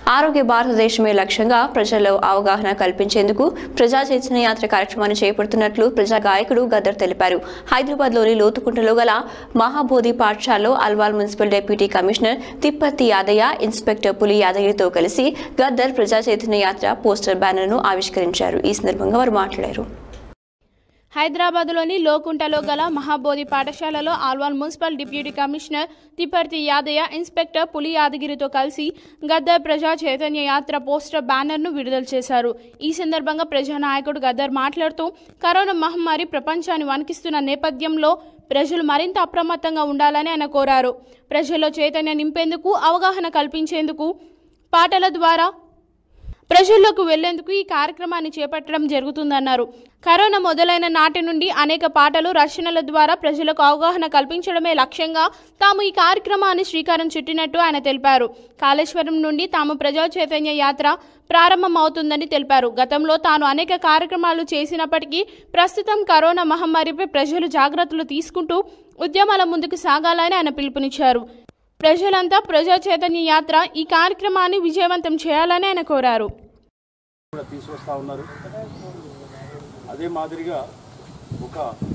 ఆరోగ్య భారతదేశమే లక్ష్యంగా ప్రజల్లో అవగాహన కల్పించేందుకు ప్రజా చైతన్య యాత్ర కార్యక్రమాన్ని చేపడుతున్నట్లు ప్రజా గాయకుడు గద్దర్ తెలిపారు హైదరాబాద్లోని లోతుకుంటలో గల మహాబోధి పాఠశాలలో Alwal municipal deputy commissioner Tipparthi Yadaiah inspector Puli యాదయ్యతో కలిసి గద్దర్ ప్రజా చైతన్య యాత్ర పోస్టర్ బ్యానర్ను ఆవిష్కరించారు ఈ సందర్భంగా వారు మాట్లాడారు హైదరాబాద్లోని లోకుంటలో గల మహాబోధి పాఠశాలలో Alwal municipal deputy commissioner Tipparthi Yadaiah inspector Puli యాదగిరితో కలిసి గద్దర్ ప్రజా చైతన్య యాత్ర పోస్టర్ బ్యానర్ను విడుదల చేశారు ఈ సందర్భంగా ప్రజానాయకుడు గద్దర్ మాట్లాడుతూ కరోనా మహమ్మారి ప్రపంచాన్ని వణికిస్తున్న నేపథ్యంలో ప్రజలు మరింత అప్రమత్తంగా ఉండాలని ఆయన కోరారు ప్రజల్లో చైతన్యం నింపేందుకు అవగాహన కల్పించేందుకు పాటల ద్వారా ప్రజల్లోకి వెళ్లేందుకు ఈ కార్యక్రమాన్ని చేపట్టడం జరుగుతుందన్నారు కరోనా మొదలైన నాటి నుండి అనేక పాటలు రచనల ద్వారా ప్రజలకు అవగాహన కల్పించడమే లక్ష్యంగా తాము ఈ కార్యక్రమాన్ని శ్రీకారం చుట్టినట్టు ఆయన తెలిపారు కాళేశ్వరం నుండి తాము ప్రజా చైతన్య యాత్ర ప్రారంభమవుతుందని తెలిపారు గతంలో తాను అనేక కార్యక్రమాలు చేసినప్పటికీ ప్రస్తుతం కరోనా మహమ్మారిపై ప్రజలు జాగ్రత్తలు తీసుకుంటూ ఉద్యమాల ముందుకు సాగాలని ఆయన పిలుపునిచ్చారు ప్రజలంతా ప్రజా చైతన్య యాత్ర ఈ కార్యక్రమాన్ని విజయవంతం చేయాలని ఆయన కోరారు కూడా తీసుకొస్తా ఉన్నారు అదే మాదిరిగా ఒక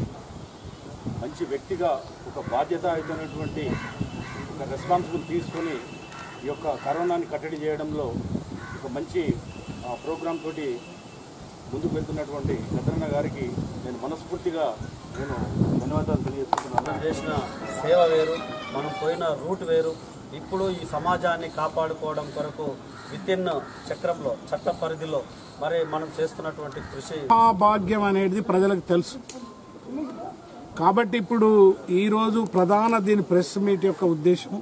మంచి వ్యక్తిగా ఒక బాధ్యతాయుతమైనటువంటి ఒక రెస్పాన్సిబుల్ తీసుకొని ఈ యొక్క కరోనాని కట్టడి చేయడంలో ఒక మంచి ప్రోగ్రామ్ తోటి ముందుకు వెళ్తున్నటువంటి గద్రన్న గారికి నేను మనస్ఫూర్తిగా నేను ధన్యవాదాలు తెలియజేస్తున్నాను మనం చేసిన సేవ వేరు మనం పోయిన రూట్ వేరు ఇప్పుడు ఈ సమాజాన్ని కాపాడుకోవడం కొరకు విత్ ఇన్ చక్రంలో చట్ట పరిధిలో మరి మనం చేస్తున్నటువంటి కృషి ఆ భాగ్యం అనేది ప్రజలకు తెలుసు కాబట్టి ఇప్పుడు ఈరోజు ప్రధాన దీని ప్రెస్ మీట్ యొక్క ఉద్దేశం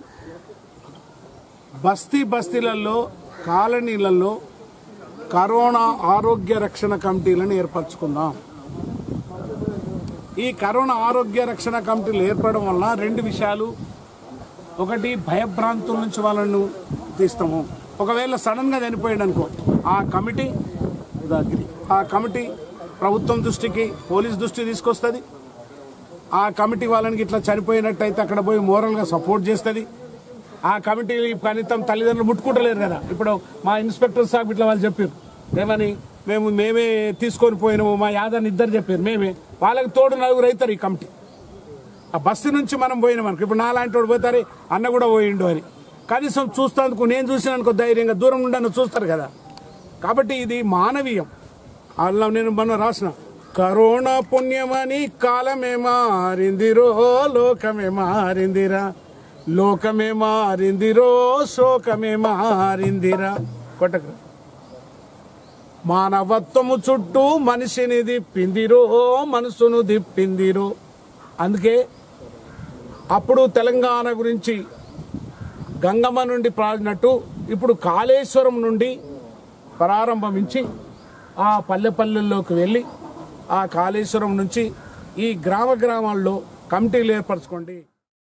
బస్తీ బస్తీలలో కాలనీలలో కరోనా ఆరోగ్య రక్షణ కమిటీలను ఏర్పరచుకుందాం ఈ కరోనా ఆరోగ్య రక్షణ కమిటీలు ఏర్పడడం వలన రెండు విషయాలు ఒకటి భయభ్రాంతుల నుంచి వాళ్ళను తీస్తాము ఒకవేళ సడన్గా చనిపోయాడు అనుకో ఆ కమిటీ ఉదాగిరి ఆ కమిటీ ప్రభుత్వం దృష్టికి పోలీస్ దృష్టి తీసుకొస్తుంది ఆ కమిటీ వాళ్ళకి ఇట్లా చనిపోయినట్టయితే అక్కడ పోయి మోరల్గా సపోర్ట్ చేస్తుంది ఆ కమిటీ కనీసం తల్లిదండ్రులు ముట్టుకుంటలేరు కదా ఇప్పుడు మా ఇన్స్పెక్టర్ సాబ్ ఇట్లా వాళ్ళు చెప్పారు ఏమని మేము మేమే తీసుకొని పోయినాము మా యాదాన్ని ఇద్దరు చెప్పారు మేమే వాళ్ళకి తోడు నలుగురు అవుతారు ఈ కమిటీ ఆ బస్సు నుంచి మనం పోయినాం అనుకో ఇప్పుడు నాలాంటి వాడు పోతారు అన్న కూడా పోయిండు అని కనీసం చూస్తాందుకు నేను చూసినానుకో ధైర్యంగా దూరం నుండి అన్న చూస్తారు కదా కాబట్టి ఇది మానవీయం అలా నేను మనం రాసిన కరోనా పుణ్యమని కాలమే మారిందిరో లోకమే మారిందిరా లోకమే మారిందిరో శోకమే మారిందిరా కొట్టకరా మానవత్వము చుట్టూ మనిషిని దిప్పిందిరో మనసును దిప్పిందిరో అందుకే అప్పుడు తెలంగాణ గురించి గంగమ్మ నుండి ప్రారినట్టు ఇప్పుడు కాళేశ్వరం నుండి ప్రారంభించి ఆ పల్లె పల్లెల్లోకి వెళ్ళి ఆ కాళేశ్వరం నుంచి ఈ గ్రామ గ్రామాల్లో కమిటీలు ఏర్పరచుకోండి